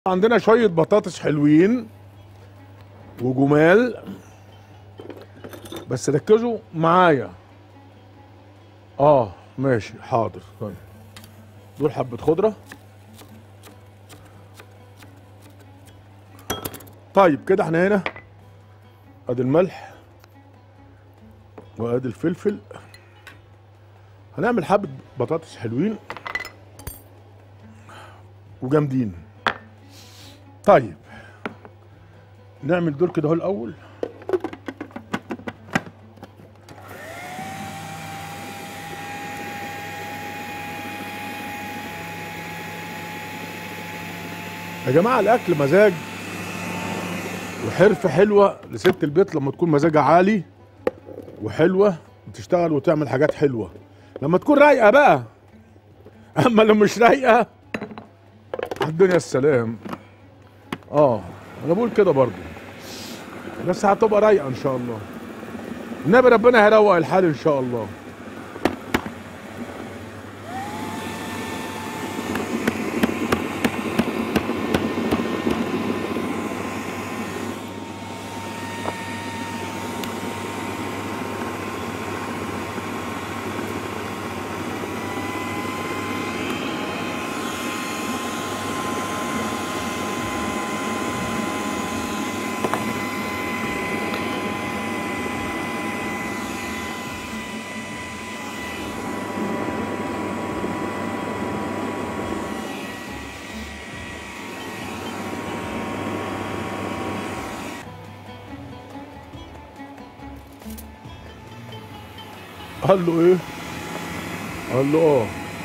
عندنا شوية بطاطس حلوين وجمال بس ركزوا معايا اه ماشي حاضر طيب دول حبة خضرة طيب كده احنا هنا ادي الملح وادي الفلفل هنعمل حبة بطاطس حلوين وجامدين طيب نعمل دول كده اهو الاول يا جماعه الاكل مزاج وحرفه حلوه لست البيت لما تكون مزاجها عالي وحلوه وتشتغل وتعمل حاجات حلوه لما تكون رايقه بقى اما لو مش رايقه الدنيا السلام اه انا بقول كده برضو بس هتبقى رايقه ان شاء الله النبي ربنا هيروق الحال ان شاء الله قال له ايه قال له اه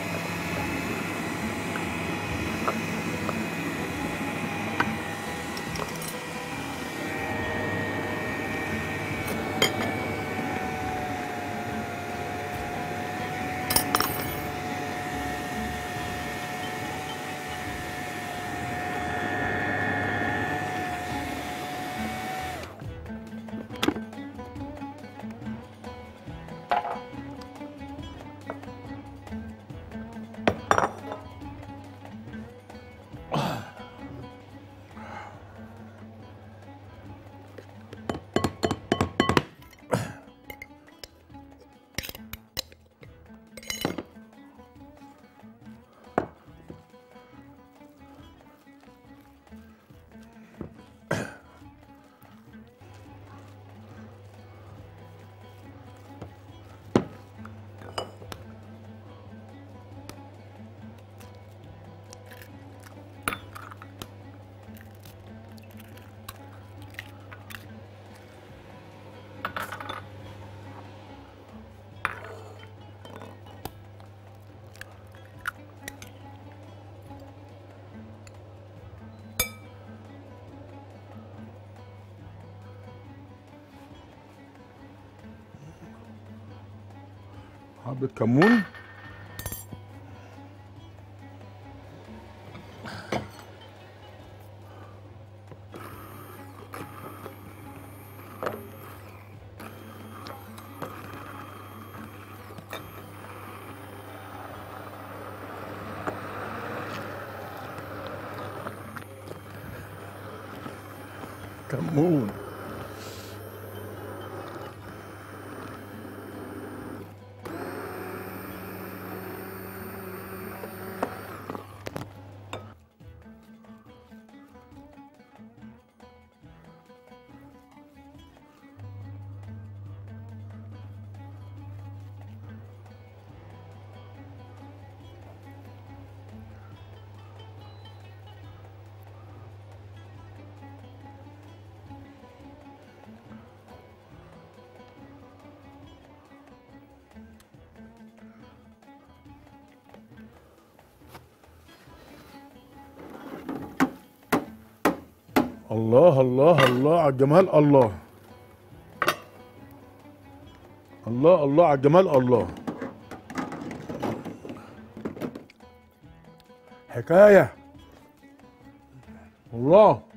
حبة كمون كمون الله الله الله على الجمال الله الله الله على الجمال الله حكاية الله